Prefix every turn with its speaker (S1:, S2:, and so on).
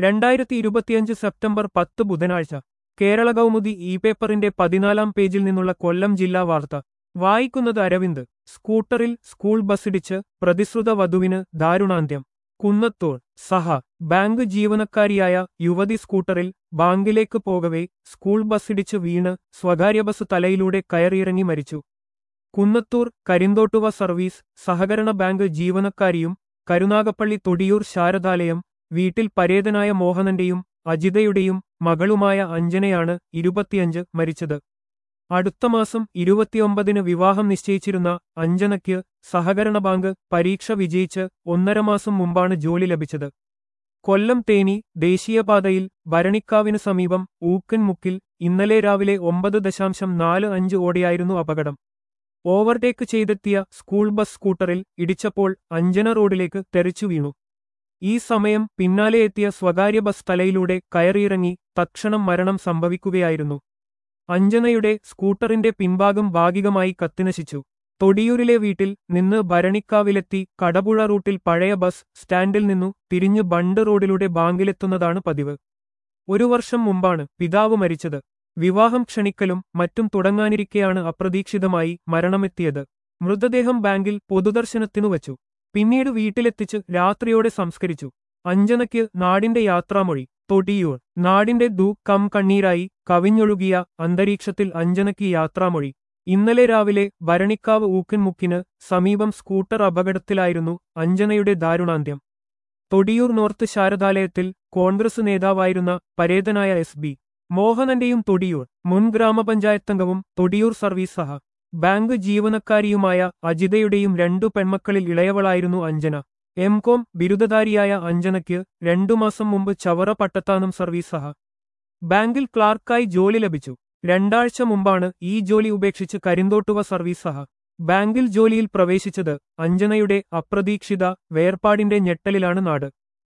S1: രണ്ടായിരത്തി ഇരുപത്തിയഞ്ച് സെപ്റ്റംബർ പത്ത് ബുധനാഴ്ച കേരള കൗമുദി ഇ പേപ്പറിന്റെ പതിനാലാം പേജിൽ നിന്നുള്ള കൊല്ലം ജില്ലാ വാർത്ത വായിക്കുന്നത് അരവിന്ദ് സ്കൂട്ടറിൽ സ്കൂൾ ബസ്സിടിച്ച് പ്രതിശ്രുത വധുവിന് ദാരുണാന്ത്യം കുന്നത്തൂർ സഹ ബാങ്ക് ജീവനക്കാരിയായ യുവതി സ്കൂട്ടറിൽ ബാങ്കിലേക്ക് പോകവേ സ്കൂൾ ബസ്സിടിച്ച് വീണ് സ്വകാര്യ ബസ് തലയിലൂടെ കയറിയിറങ്ങി മരിച്ചു കുന്നത്തൂർ കരിന്തോട്ടുവ സർവീസ് സഹകരണ ബാങ്ക് ജീവനക്കാരിയും കരുനാഗപ്പള്ളി തൊടിയൂർ ശാരദാലയം വീട്ടിൽ പരേതനായ മോഹനന്റെയും അജിതയുടെയും മകളുമായ അഞ്ജനയാണ് ഇരുപത്തിയഞ്ച് മരിച്ചത് അടുത്ത മാസം ഇരുപത്തിയൊമ്പതിന് വിവാഹം നിശ്ചയിച്ചിരുന്ന അഞ്ജനയ്ക്ക് സഹകരണ ബാങ്ക് പരീക്ഷ വിജയിച്ച് ഒന്നര മാസം മുമ്പാണ് ജോലി ലഭിച്ചത് കൊല്ലം തേനി ദേശീയപാതയിൽ ഭരണിക്കാവിന് സമീപം ഊക്കൻമുക്കിൽ ഇന്നലെ രാവിലെ ഒമ്പത് ദശാംശം നാല് അഞ്ച് ഓടെയായിരുന്നു അപകടം ഓവർടേക്ക് ചെയ്തെത്തിയ സ്കൂൾ ബസ് സ്കൂട്ടറിൽ ഇടിച്ചപ്പോൾ അഞ്ജന റോഡിലേക്ക് തെറിച്ചു വീണു ഈ സമയം പിന്നാലെ എത്തിയ സ്വകാര്യ ബസ് തലയിലൂടെ കയറിയിറങ്ങി തക്ഷണം മരണം സംഭവിക്കുകയായിരുന്നു അഞ്ജനയുടെ സ്കൂട്ടറിന്റെ പിൻഭാഗം ഭാഗികമായി കത്തിനശിച്ചു തൊടിയൂരിലെ വീട്ടിൽ നിന്ന് ഭരണിക്കാവിലെത്തി കടപുഴ റൂട്ടിൽ പഴയ ബസ് സ്റ്റാൻഡിൽ നിന്നു തിരിഞ്ഞ് ബണ്ട് റോഡിലൂടെ ബാങ്കിലെത്തുന്നതാണ് പതിവ് ഒരു വർഷം മുമ്പാണ് പിതാവ് മരിച്ചത് വിവാഹം ക്ഷണിക്കലും മറ്റും തുടങ്ങാനിരിക്കെയാണ് അപ്രതീക്ഷിതമായി മരണമെത്തിയത് മൃതദേഹം ബാങ്കിൽ പൊതുദർശനത്തിനു വച്ചു പിന്നീട് വീട്ടിലെത്തിച്ച് രാത്രിയോടെ സംസ്കരിച്ചു അഞ്ജനയ്ക്ക് നാടിന്റെ യാത്രാമൊഴി തൊടിയൂർ നാടിന്റെ ദൂ കം കണ്ണീരായി കവിഞ്ഞൊഴുകിയ അന്തരീക്ഷത്തിൽ അഞ്ജനയ്ക്ക് യാത്രാമൊഴി ഇന്നലെ രാവിലെ ഭരണിക്കാവ് ഊക്കൻമുക്കിന് സമീപം സ്കൂട്ടർ അപകടത്തിലായിരുന്നു അഞ്ജനയുടെ ദാരുണാന്ത്യം തൊടിയൂർ നോർത്ത് ശാരദാലയത്തിൽ കോൺഗ്രസ് നേതാവായിരുന്ന പരേതനായ എസ് ബി മോഹനന്റെയും തൊടിയൂർ മുൻ ഗ്രാമപഞ്ചായത്തംഗവും തൊടിയൂർ സർവീസ് സഹ ബാങ്ക് ജീവനക്കാരിയുമായ അജിതയുടെയും രണ്ടു പെൺമക്കളിൽ ഇളയവളായിരുന്നു അഞ്ജന എം കോം ബിരുദധാരിയായ അഞ്ജനയ്ക്ക് രണ്ടു മാസം മുമ്പ് ചവറ പട്ടത്താനം സർവീസ് സഹ ബാങ്കിൽ ക്ലാർക്കായി ജോലി ലഭിച്ചു രണ്ടാഴ്ച മുമ്പാണ് ഈ ജോലി ഉപേക്ഷിച്ച് കരിന്തോട്ടുവ സർവീസ് സഹ ബാങ്കിൽ ജോലിയിൽ പ്രവേശിച്ചത് അഞ്ജനയുടെ അപ്രതീക്ഷിത വേർപാടിന്റെ ഞെട്ടലിലാണ് നാട്